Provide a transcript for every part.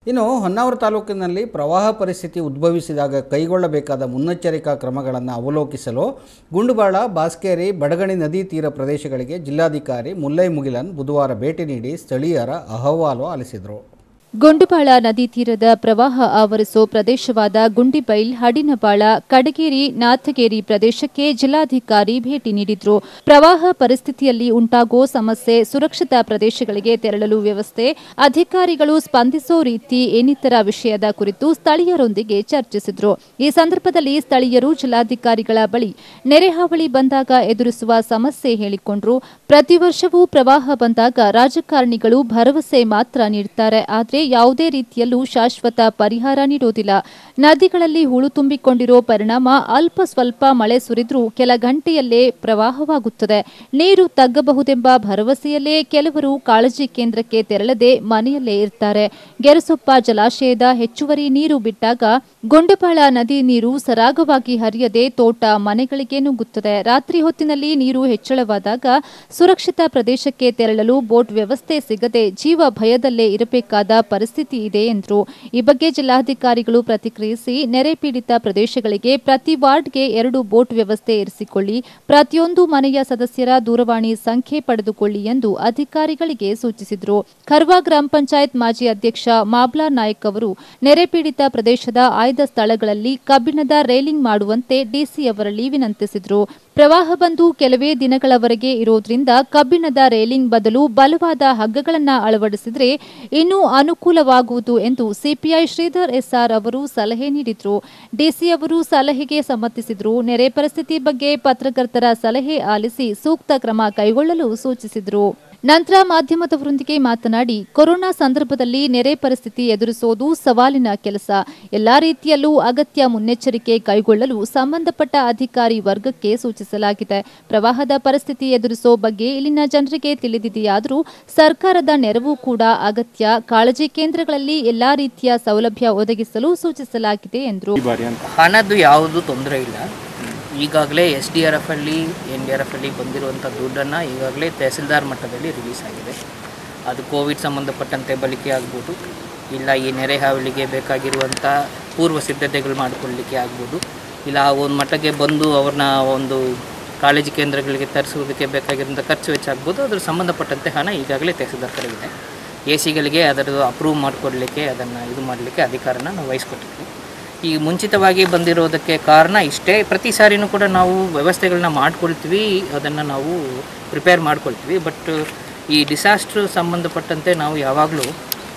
ಇನ್ನು ಹೊನ್ನಾವರ ತಾಲೂಕಿನಲ್ಲಿ ಪ್ರವಾಹ ಪರಿಸ್ಥಿತಿ ಉದ್ಭವಿಸಿದಾಗ ಕೈಗೊಳ್ಳಬೇಕಾದ ಮುನ್ನೆಚ್ಚರಿಕಾ ಕ್ರಮಗಳನ್ನು ಅವಲೋಕಿಸಲು ಗುಂಡುಬಾಳ ಬಾಸ್ಕೇರಿ ಬಡಗಣಿ ನದಿ ತೀರ ಪ್ರದೇಶಗಳಿಗೆ ಜಿಲ್ಲಾಧಿಕಾರಿ ಮುಲ್ಲೈ ಮುಗಿಲನ್ ಬುಧವಾರ ಭೇಟಿ ನೀಡಿ ಸ್ಥಳೀಯರ ಅಹವಾಲು ಆಲಿಸಿದರು ಗೊಂಡುಬಾಳ ನದಿ ತೀರದ ಪ್ರವಾಹ ಆವರಿಸೋ ಪ್ರದೇಶವಾದ ಗುಂಡಿಬೈಲ್ ಹಡಿನಬಾಳ ಕಡಗೇರಿ ನಾಥಗೇರಿ ಪ್ರದೇಶಕ್ಕೆ ಜಿಲ್ಲಾಧಿಕಾರಿ ಭೇಟಿ ನೀಡಿದ್ರು ಪ್ರವಾಹ ಪರಿಸ್ಥಿತಿಯಲ್ಲಿ ಉಂಟಾಗೋ ಸಮಸ್ಯೆ ಸುರಕ್ಷಿತ ಪ್ರದೇಶಗಳಿಗೆ ತೆರಳಲು ವ್ಯವಸ್ಥೆ ಅಧಿಕಾರಿಗಳು ಸ್ಪಂದಿಸೋ ರೀತಿ ಇನ್ನಿತರ ವಿಷಯದ ಕುರಿತು ಸ್ಥಳೀಯರೊಂದಿಗೆ ಚರ್ಚಿಸಿದ್ರು ಈ ಸಂದರ್ಭದಲ್ಲಿ ಸ್ಥಳೀಯರು ಜಿಲ್ಲಾಧಿಕಾರಿಗಳ ಬಳಿ ನೆರೆ ಹಾವಳಿ ಬಂದಾಗ ಎದುರಿಸುವ ಸಮಸ್ಯೆ ಹೇಳಿಕೊಂಡ್ರು ಪ್ರತಿ ವರ್ಷವೂ ಪ್ರವಾಹ ಬಂದಾಗ ರಾಜಕಾರಣಿಗಳು ಭರವಸೆ ಮಾತ್ರ ನೀಡುತ್ತಾರೆ ಆದರೆ ಯಾವುದೇ ರೀತಿಯಲ್ಲೂ ಶಾಶ್ವತ ಪರಿಹಾರ ನೀಡೋದಿಲ್ಲ ನದಿಗಳಲ್ಲಿ ಹೂಳು ತುಂಬಿಕೊಂಡಿರೋ ಪರಿಣಾಮ ಅಲ್ಪ ಸ್ವಲ್ಪ ಮಳೆ ಸುರಿದ್ರೂ ಕೆಲ ಗಂಟೆಯಲ್ಲೇ ಪ್ರವಾಹವಾಗುತ್ತದೆ ನೀರು ತಗ್ಗಬಹುದೆಂಬ ಭರವಸೆಯಲ್ಲೇ ಕೆಲವರು ಕಾಳಜಿ ಕೇಂದ್ರಕ್ಕೆ ತೆರಳದೆ ಮನೆಯಲ್ಲೇ ಇರ್ತಾರೆ ಗೆರಸೊಪ್ಪ ಜಲಾಶಯದ ಹೆಚ್ಚುವರಿ ನೀರು ಬಿಟ್ಟಾಗ ಗೊಂಡಪಾಳ ನದಿ ನೀರು ಸರಾಗವಾಗಿ ಹರಿಯದೆ ತೋಟ ಮನೆಗಳಿಗೆ ನುಗ್ಗುತ್ತದೆ ರಾತ್ರಿ ಹೊತ್ತಿನಲ್ಲಿ ನೀರು ಹೆಚ್ಚಳವಾದಾಗ ಸುರಕ್ಷಿತ ಪ್ರದೇಶಕ್ಕೆ ತೆರಳಲು ಬೋಟ್ ವ್ಯವಸ್ಥೆ ಸಿಗದೆ ಜೀವ ಭಯದಲ್ಲೇ ಇರಬೇಕಾದ ಪರಿಸ್ಥಿತಿ ಇದೆ ಎಂದರು ಈ ಬಗ್ಗೆ ಜಿಲ್ಲಾಧಿಕಾರಿಗಳು ಪ್ರತಿಕ್ರಿಯಿಸಿ ನೆರೆ ಪೀಡಿತ ಪ್ರದೇಶಗಳಿಗೆ ಪ್ರತಿ ವಾರ್ಡ್ಗೆ ಎರಡು ಬೋಟ್ ವ್ಯವಸ್ಥೆ ಇರಿಸಿಕೊಳ್ಳಿ ಪ್ರತಿಯೊಂದು ಮನೆಯ ಸದಸ್ಯರ ದೂರವಾಣಿ ಸಂಖ್ಯೆ ಪಡೆದುಕೊಳ್ಳಿ ಎಂದು ಅಧಿಕಾರಿಗಳಿಗೆ ಸೂಚಿಸಿದರು ಖರ್ವಾ ಗ್ರಾಮ ಪಂಚಾಯತ್ ಮಾಜಿ ಅಧ್ಯಕ್ಷ ಮಾಬ್ಲಾ ನಾಯ್ಕ್ ಅವರು ನೆರೆ ಪೀಡಿತ ಪ್ರದೇಶದ ಆಯ್ದ ಸ್ಥಳಗಳಲ್ಲಿ ಕಬ್ಬಿಣದ ರೈಲಿಂಗ್ ಮಾಡುವಂತೆ ಡಿಸಿ ಅವರಲ್ಲಿ ವಿನಂತಿಸಿದರು ಪ್ರವಾಹ ಬಂದು ಕೆಲವೇ ದಿನಗಳವರೆಗೆ ಇರೋದ್ರಿಂದ ಕಬ್ಬಿಣದ ರೈಲಿಂಗ್ ಬದಲು ಬಲವಾದ ಹಗ್ಗಗಳನ್ನ ಅಳವಡಿಸಿದರೆ ಇನ್ನೂ ಅನುಕೂಲವಾಗುವುದು ಎಂದು ಸಿಪಿಐ ಶ್ರೀಧರ್ ಎಸ್ಆರ್ ಅವರು ಸಲಹೆ ನೀಡಿದ್ರು ಡಿಸಿ ಅವರು ಸಲಹೆಗೆ ಸಮ್ಮತಿಸಿದ್ರು ನೆರೆ ಪರಿಸ್ಥಿತಿ ಬಗ್ಗೆ ಪತ್ರಕರ್ತರ ಸಲಹೆ ಆಲಿಸಿ ಸೂಕ್ತ ಕ್ರಮ ಕೈಗೊಳ್ಳಲು ಸೂಚಿಸಿದರು ನಂತರ ಮಾಧ್ಯಮದವರೊಂದಿಗೆ ಮಾತನಾಡಿ ಕೊರೋನಾ ಸಂದರ್ಭದಲ್ಲಿ ನೆರೆ ಪರಿಸ್ಥಿತಿ ಎದುರಿಸೋದು ಸವಾಲಿನ ಕೆಲಸ ಎಲ್ಲಾ ರೀತಿಯಲ್ಲೂ ಅಗತ್ಯ ಮುನ್ನೆಚ್ಚರಿಕೆ ಕೈಗೊಳ್ಳಲು ಸಂಬಂಧಪಟ್ಟ ಅಧಿಕಾರಿ ವರ್ಗಕ್ಕೆ ಸೂಚಿಸಲಾಗಿದೆ ಪ್ರವಾಹದ ಪರಿಸ್ಥಿತಿ ಎದುರಿಸೋ ಬಗ್ಗೆ ಇಲ್ಲಿನ ಜನರಿಗೆ ತಿಳಿದಿದೆಯಾದರೂ ಸರ್ಕಾರದ ನೆರವು ಕೂಡ ಅಗತ್ಯ ಕಾಳಜಿ ಕೇಂದ್ರಗಳಲ್ಲಿ ಎಲ್ಲಾ ರೀತಿಯ ಸೌಲಭ್ಯ ಒದಗಿಸಲು ಸೂಚಿಸಲಾಗಿದೆ ಎಂದರು ಹಣದ್ದು ಯಾವುದು ತೊಂದರೆ ಇಲ್ಲ ಈಗಾಗಲೇ ಎಸ್ ಡಿ ಆರ್ ಎಫ್ ಅಲ್ಲಿ ಎನ್ ಡಿ ಆರ್ ಎಫ್ ಅಲ್ಲಿ ಬಂದಿರುವಂಥ ದುಡ್ಡನ್ನು ಈಗಾಗಲೇ ತಹಸೀಲ್ದಾರ್ ಮಟ್ಟದಲ್ಲಿ ರಿಲೀಸ್ ಆಗಿದೆ ಅದು ಕೋವಿಡ್ ಸಂಬಂಧಪಟ್ಟಂತೆ ಬಳಕೆ ಆಗ್ಬೋದು ಇಲ್ಲ ಈ ನೆರೆ ಹಾವಳಿಗೆ ಬೇಕಾಗಿರುವಂಥ ಪೂರ್ವ ಸಿದ್ಧತೆಗಳು ಮಾಡಿಕೊಳ್ಳಲಿಕ್ಕೆ ಆಗ್ಬೋದು ಇಲ್ಲ ಆ ಒಂದು ಮಟ್ಟಕ್ಕೆ ಬಂದು ಅವ್ರನ್ನ ಒಂದು ಕಾಳಜಿ ಕೇಂದ್ರಗಳಿಗೆ ತರಿಸುವುದಕ್ಕೆ ಬೇಕಾಗಿರುವಂಥ ಖರ್ಚು ವೆಚ್ಚ ಆಗ್ಬೋದು ಅದ್ರ ಸಂಬಂಧಪಟ್ಟಂತೆ ಹಣ ಈಗಾಗಲೇ ತಹಸೀಲ್ದಾರ್ ಕಡೆ ಇದೆ ಎ ಸಿಗಳಿಗೆ ಅದರದ್ದು ಅಪ್ರೂವ್ ಮಾಡಿಕೊಡ್ಲಿಕ್ಕೆ ಅದನ್ನು ಇದು ಮಾಡಲಿಕ್ಕೆ ಅಧಿಕಾರನ ನಾವು ವಹಿಸ್ಕೊಟ್ಟಿದ್ವಿ ಈ ಮುಂಚಿತವಾಗಿ ಬಂದಿರೋದಕ್ಕೆ ಕಾರಣ ಇಷ್ಟೇ ಪ್ರತಿ ಸಾರಿನೂ ಕೂಡ ನಾವು ವ್ಯವಸ್ಥೆಗಳನ್ನ ಮಾಡ್ಕೊಳ್ತೀವಿ ಅದನ್ನು ನಾವು ಪ್ರಿಪೇರ್ ಮಾಡ್ಕೊಳ್ತೀವಿ ಬಟ್ ಈ ಡಿಸಾಸ್ಟ್ರ್ ಸಂಬಂಧಪಟ್ಟಂತೆ ನಾವು ಯಾವಾಗಲೂ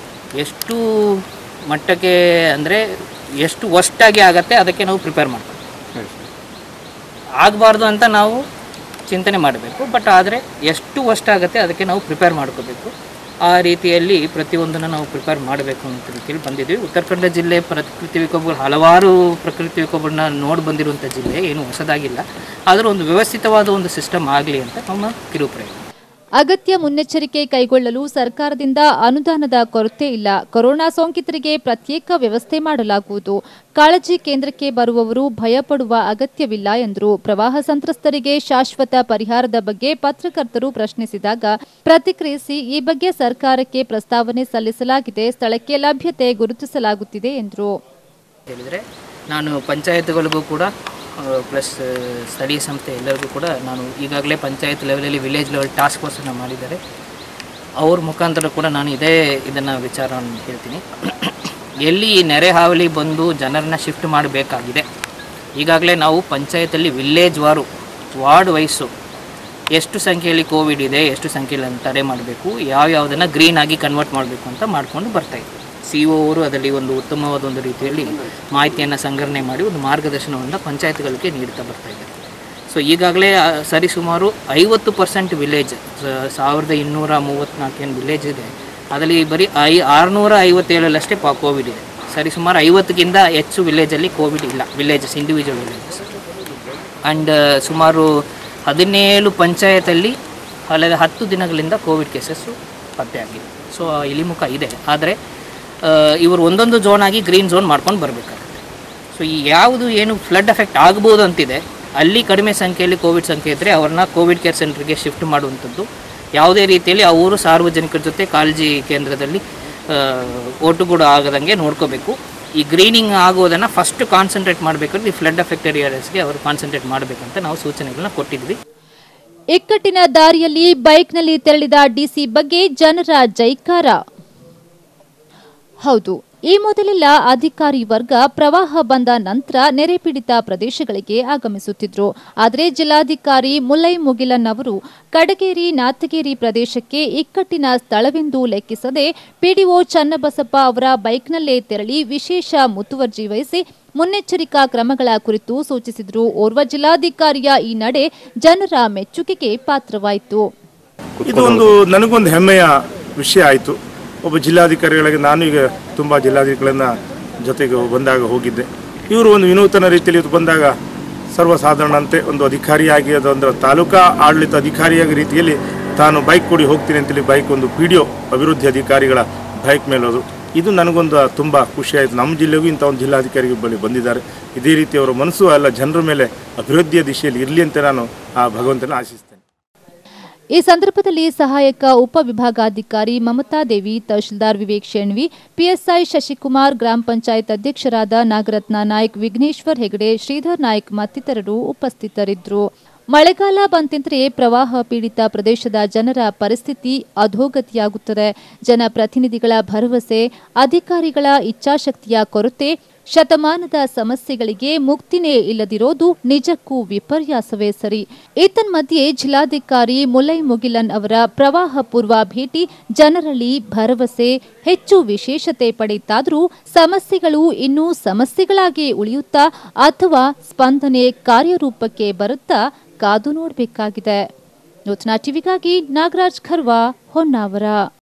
ಎಷ್ಟು ಮಟ್ಟಕ್ಕೆ ಅಂದರೆ ಎಷ್ಟು ವರ್ಸ್ಟಾಗಿ ಆಗತ್ತೆ ಅದಕ್ಕೆ ನಾವು ಪ್ರಿಪೇರ್ ಮಾಡ್ತೀವಿ ಆಗಬಾರ್ದು ಅಂತ ನಾವು ಚಿಂತನೆ ಮಾಡಬೇಕು ಬಟ್ ಆದರೆ ಎಷ್ಟು ವರ್ಸ್ಟ್ ಆಗುತ್ತೆ ಅದಕ್ಕೆ ನಾವು ಪ್ರಿಪೇರ್ ಮಾಡ್ಕೋಬೇಕು ಆ ರೀತಿಯಲ್ಲಿ ಪ್ರತಿಯೊಂದನ್ನು ನಾವು ಪ್ರಿಪೇರ್ ಮಾಡಬೇಕು ಅಂತ ರೀತಿಯಲ್ಲಿ ಬಂದಿದ್ದೀವಿ ಉತ್ತರ ಕನ್ನಡ ಜಿಲ್ಲೆ ಪ್ರಕೃತಿ ವಿಕೋಪಗಳು ಹಲವಾರು ಪ್ರಕೃತಿ ವಿಕೋಪಗಳನ್ನ ನೋಡಿ ಬಂದಿರುವಂಥ ಜಿಲ್ಲೆ ಏನು ಹೊಸದಾಗಿಲ್ಲ ಆದರೂ ಒಂದು ವ್ಯವಸ್ಥಿತವಾದ ಒಂದು ಸಿಸ್ಟಮ್ ಆಗಲಿ ಅಂತ ನಮ್ಮ ಕಿರು ಪ್ರಯತ್ನ ಅಗತ್ಯ ಮುನ್ನೆಚ್ಚರಿಕೆ ಕೈಗೊಳ್ಳಲು ಸರ್ಕಾರದಿಂದ ಅನುದಾನದ ಕೊರತೆ ಇಲ್ಲ ಕೊರೋನಾ ಸೋಂಕಿತರಿಗೆ ಪ್ರತ್ಯೇಕ ವ್ಯವಸ್ಥೆ ಮಾಡಲಾಗುವುದು ಕಾಳಜಿ ಕೇಂದ್ರಕ್ಕೆ ಬರುವವರು ಭಯಪಡುವ ಅಗತ್ಯವಿಲ್ಲ ಎಂದರು ಪ್ರವಾಹ ಸಂತ್ರಸ್ತರಿಗೆ ಶಾಶ್ವತ ಪರಿಹಾರದ ಬಗ್ಗೆ ಪತ್ರಕರ್ತರು ಪ್ರಶ್ನಿಸಿದಾಗ ಪ್ರತಿಕ್ರಿಯಿಸಿ ಈ ಬಗ್ಗೆ ಸರ್ಕಾರಕ್ಕೆ ಪ್ರಸ್ತಾವನೆ ಸಲ್ಲಿಸಲಾಗಿದೆ ಸ್ಥಳಕ್ಕೆ ಲಭ್ಯತೆ ಗುರುತಿಸಲಾಗುತ್ತಿದೆ ಎಂದರು ಹೇಳಿದರೆ ನಾನು ಪಂಚಾಯತ್ಗಳಿಗೂ ಕೂಡ ಪ್ಲಸ್ ಸ್ಥಳೀಯ ಸಂಸ್ಥೆ ಎಲ್ಲರಿಗೂ ಕೂಡ ನಾನು ಈಗಾಗಲೇ ಪಂಚಾಯತ್ ಲೆವೆಲಲ್ಲಿ ವಿಲೇಜ್ ಲೆವೆಲ್ ಟಾಸ್ಕ್ ಫೋರ್ಸನ್ನು ಮಾಡಿದ್ದಾರೆ ಅವ್ರ ಮುಖಾಂತರ ಕೂಡ ನಾನು ಇದೇ ಇದನ್ನು ವಿಚಾರವನ್ನು ಹೇಳ್ತೀನಿ ಎಲ್ಲಿ ಈ ನೆರೆ ಹಾವಳಿ ಬಂದು ಜನರನ್ನ ಶಿಫ್ಟ್ ಮಾಡಬೇಕಾಗಿದೆ ಈಗಾಗಲೇ ನಾವು ಪಂಚಾಯತಲ್ಲಿ ವಿಲೇಜ್ ವಾರು ವಾರ್ಡ್ ವೈಸು ಎಷ್ಟು ಸಂಖ್ಯೆಯಲ್ಲಿ ಕೋವಿಡ್ ಇದೆ ಎಷ್ಟು ಸಂಖ್ಯೆಯಲ್ಲಿ ತಡೆ ಮಾಡಬೇಕು ಯಾವ್ಯಾವುದನ್ನು ಗ್ರೀನ್ ಆಗಿ ಕನ್ವರ್ಟ್ ಮಾಡಬೇಕು ಅಂತ ಮಾಡ್ಕೊಂಡು ಬರ್ತಾಯಿದ್ವಿ ಸಿ ಒ ಅವರು ಅದರಲ್ಲಿ ಒಂದು ಉತ್ತಮವಾದ ಒಂದು ರೀತಿಯಲ್ಲಿ ಮಾಹಿತಿಯನ್ನು ಸಂಗ್ರಹಣೆ ಮಾಡಿ ಒಂದು ಮಾರ್ಗದರ್ಶನವನ್ನು ಪಂಚಾಯತ್ಗಳಿಗೆ ನೀಡ್ತಾ ಬರ್ತಾ ಇದ್ದಾರೆ ಸೊ ಈಗಾಗಲೇ ಆ, ಸರಿಸುಮಾರು ಐವತ್ತು ಪರ್ಸೆಂಟ್ ವಿಲೇಜ್ ಸಾವಿರದ ಇನ್ನೂರ ಮೂವತ್ತ್ನಾಲ್ಕು ಏನು ವಿಲೇಜ್ ಇದೆ ಅದರಲ್ಲಿ ಬರೀ ಐ ಆರುನೂರ ಐವತ್ತೇಳರಷ್ಟೇ ಪಾ ಕೋವಿಡ್ ಇದೆ ಸರಿಸುಮಾರು ಐವತ್ತಕ್ಕಿಂತ ಹೆಚ್ಚು ವಿಲೇಜಲ್ಲಿ ಕೋವಿಡ್ ಇಲ್ಲ ವಿಲೇಜಸ್ ಇಂಡಿವಿಜುವಲ್ ವಿಲೇಜಸ್ ಆ್ಯಂಡ್ ಸುಮಾರು ಹದಿನೇಳು ಪಂಚಾಯತಲ್ಲಿ ಅಲ್ಲದೆ ಹತ್ತು ದಿನಗಳಿಂದ ಕೋವಿಡ್ ಕೇಸಸ್ಸು ಪತ್ತೆಯಾಗಿದೆ ಸೊ ಇಳಿಮುಖ ಇದೆ ಆದರೆ ಇವರು ಒಂದೊಂದು ಝೋನ್ ಆಗಿ ಗ್ರೀನ್ ಝೋನ್ ಮಾಡ್ಕೊಂಡು ಬರಬೇಕಾಗುತ್ತೆ ಸೊ ಈ ಯಾವುದು ಏನು ಫ್ಲಡ್ ಎಫೆಕ್ಟ್ ಆಗ್ಬೋದು ಅಂತಿದೆ ಅಲ್ಲಿ ಕಡಿಮೆ ಸಂಖ್ಯೆಯಲ್ಲಿ ಕೋವಿಡ್ ಸಂಖ್ಯೆ ಇದ್ದರೆ ಅವ್ರನ್ನ ಕೋವಿಡ್ ಕೇರ್ ಸೆಂಟರ್ಗೆ ಶಿಫ್ಟ್ ಮಾಡುವಂಥದ್ದು ಯಾವುದೇ ರೀತಿಯಲ್ಲಿ ಅವರು ಸಾರ್ವಜನಿಕರ ಜೊತೆ ಕಾಳಜಿ ಕೇಂದ್ರದಲ್ಲಿ ಓಟು ಕೂಡ ಆಗದಂಗೆ ನೋಡ್ಕೋಬೇಕು ಈ ಗ್ರೀನಿಂಗ್ ಆಗೋದನ್ನು ಫಸ್ಟ್ ಕಾನ್ಸಂಟ್ರೇಟ್ ಮಾಡಬೇಕಂದ್ರೆ ಈ ಫ್ಲಡ್ ಅಫೆಕ್ಟೆಡ್ ಏರಿಯಾಸ್ಗೆ ಅವರು ಕಾನ್ಸಂಟ್ರೇಟ್ ಮಾಡಬೇಕಂತ ನಾವು ಸೂಚನೆಗಳನ್ನ ಕೊಟ್ಟಿದ್ವಿ ಇಕ್ಕಟ್ಟಿನ ದಾರಿಯಲ್ಲಿ ಬೈಕ್ನಲ್ಲಿ ತೆರಳಿದ ಡಿಸಿ ಬಗ್ಗೆ ಜನರ ಜೈಕಾರ ಹೌದು ಈ ಮೊದಲೆಲ್ಲ ಅಧಿಕಾರಿ ವರ್ಗ ಪ್ರವಾಹ ಬಂದ ನಂತರ ನೆರೆ ಪೀಡಿತ ಪ್ರದೇಶಗಳಿಗೆ ಆಗಮಿಸುತ್ತಿದ್ರು ಆದರೆ ಜಿಲ್ಲಾಧಿಕಾರಿ ಮುಲ್ಲೈ ಮುಗಿಲನ್ ಅವರು ಕಡಗೇರಿ ನಾಥಗೇರಿ ಪ್ರದೇಶಕ್ಕೆ ಇಕ್ಕಟ್ಟಿನ ಸ್ಥಳವೆಂದು ಲೆಕ್ಕಿಸದೆ ಪಿಡಿಒ ಚನ್ನಬಸಪ್ಪ ಅವರ ಬೈಕ್ನಲ್ಲೇ ತೆರಳಿ ವಿಶೇಷ ಮುತುವರ್ಜಿ ವಹಿಸಿ ಮುನ್ನೆಚ್ಚರಿಕಾ ಕ್ರಮಗಳ ಕುರಿತು ಸೂಚಿಸಿದ್ರು ಓರ್ವ ಜಿಲ್ಲಾಧಿಕಾರಿಯ ಈ ನಡೆ ಜನರ ಮೆಚ್ಚುಗೆಗೆ ಪಾತ್ರವಾಯಿತು ಇದು ಒಂದು ನನಗೊಂದು ಹೆಮ್ಮೆಯ ವಿಷಯ ಆಯಿತು ಒಬ್ಬ ಜಿಲ್ಲಾಧಿಕಾರಿಗಳಿಗೆ ನಾನು ಈಗ ತುಂಬ ಜಿಲ್ಲಾಧಿಕಾರಿಗಳನ್ನ ಜೊತೆಗೆ ಬಂದಾಗ ಹೋಗಿದ್ದೆ ಇವರು ಒಂದು ವಿನೂತನ ರೀತಿಯಲ್ಲಿ ಇದು ಬಂದಾಗ ಸರ್ವಸಾಧಾರಣಂತೆ ಒಂದು ಅಧಿಕಾರಿಯಾಗಿ ಅದೊಂದು ತಾಲೂಕಾ ಆಡಳಿತ ಅಧಿಕಾರಿಯಾಗಿ ರೀತಿಯಲ್ಲಿ ತಾನು ಬೈಕ್ ಕೊಡಿ ಹೋಗ್ತೀನಿ ಅಂತೇಳಿ ಬೈಕ್ ಒಂದು ಪಿ ಡಿ ಒ ಅಭಿವೃದ್ಧಿ ಅಧಿಕಾರಿಗಳ ಬೈಕ್ ಮೇಲೋದು ಇದು ನನಗೊಂದು ತುಂಬ ಖುಷಿಯಾಯಿತು ನಮ್ಮ ಜಿಲ್ಲೆಗೂ ಇಂಥ ಒಂದು ಜಿಲ್ಲಾಧಿಕಾರಿ ಬಳಿ ಬಂದಿದ್ದಾರೆ ಇದೇ ರೀತಿ ಅವರ ಮನಸ್ಸು ಎಲ್ಲ ಜನರ ಮೇಲೆ ಅಭಿವೃದ್ಧಿಯ ದಿಶೆಯಲ್ಲಿ ಇರಲಿ ಅಂತ ನಾನು ಆ ಭಗವಂತನ ಆಶಿಸ್ತೇನೆ ಈ ಸಂದರ್ಭದಲ್ಲಿ ಸಹಾಯಕ ಉಪವಿಭಾಗಾಧಿಕಾರಿ ಮಮತಾ ದೇವಿ ತಹಶೀಲ್ದಾರ್ ವಿವೇಕ್ ಶೇಣ್ವಿ ಪಿಎಸ್ಐ ಶಶಿಕುಮಾರ್ ಗ್ರಾಮ ಪಂಚಾಯತ್ ಅಧ್ಯಕ್ಷರಾದ ನಾಗರತ್ನ ನಾಯ್ಕ್ ವಿಘ್ನೇಶ್ವರ್ ಹೆಗಡೆ ಶ್ರೀಧರ್ ನಾಯ್ಕ್ ಮತ್ತಿತರರು ಉಪಸ್ಥಿತರಿದ್ದರು ಮಳೆಗಾಲ ಬಂತೆಂದರೆ ಪ್ರವಾಹ ಪೀಡಿತ ಪ್ರದೇಶದ ಜನರ ಪರಿಸ್ಥಿತಿ ಅಧೋಗತಿಯಾಗುತ್ತದೆ ಜನಪ್ರತಿನಿಧಿಗಳ ಭರವಸೆ ಅಧಿಕಾರಿಗಳ ಇಚ್ಛಾಶಕ್ತಿಯ ಕೊರತೆ ಶತಮಾನದ ಸಮಸ್ಯೆಗಳಿಗೆ ಮುಕ್ತಿನೇ ಇಲ್ಲದಿರೋದು ನಿಜಕ್ಕೂ ವಿಪರ್ಯಾಸವೇ ಸರಿ ಏತನ್ಮಧ್ಯೆ ಜಿಲ್ಲಾಧಿಕಾರಿ ಮುಲೈ ಮುಗಿಲನ್ ಅವರ ಪ್ರವಾಹ ಪೂರ್ವ ಭೇಟಿ ಜನರಲ್ಲಿ ಭರವಸೆ ಹೆಚ್ಚು ವಿಶೇಷತೆ ಪಡೆಯಿತಾದರೂ ಸಮಸ್ಯೆಗಳು ಇನ್ನೂ ಸಮಸ್ಯೆಗಳಾಗಿ ಉಳಿಯುತ್ತಾ ಅಥವಾ ಸ್ಪಂದನೆ ಕಾರ್ಯರೂಪಕ್ಕೆ ಬರುತ್ತಾ ಕಾದು ನೋಡಬೇಕಾಗಿದೆ ನೂತನ ಟಿವಿಗಾಗಿ ನಾಗರಾಜ್ ಖರ್ವಾ ಹೊನ್ನಾವರ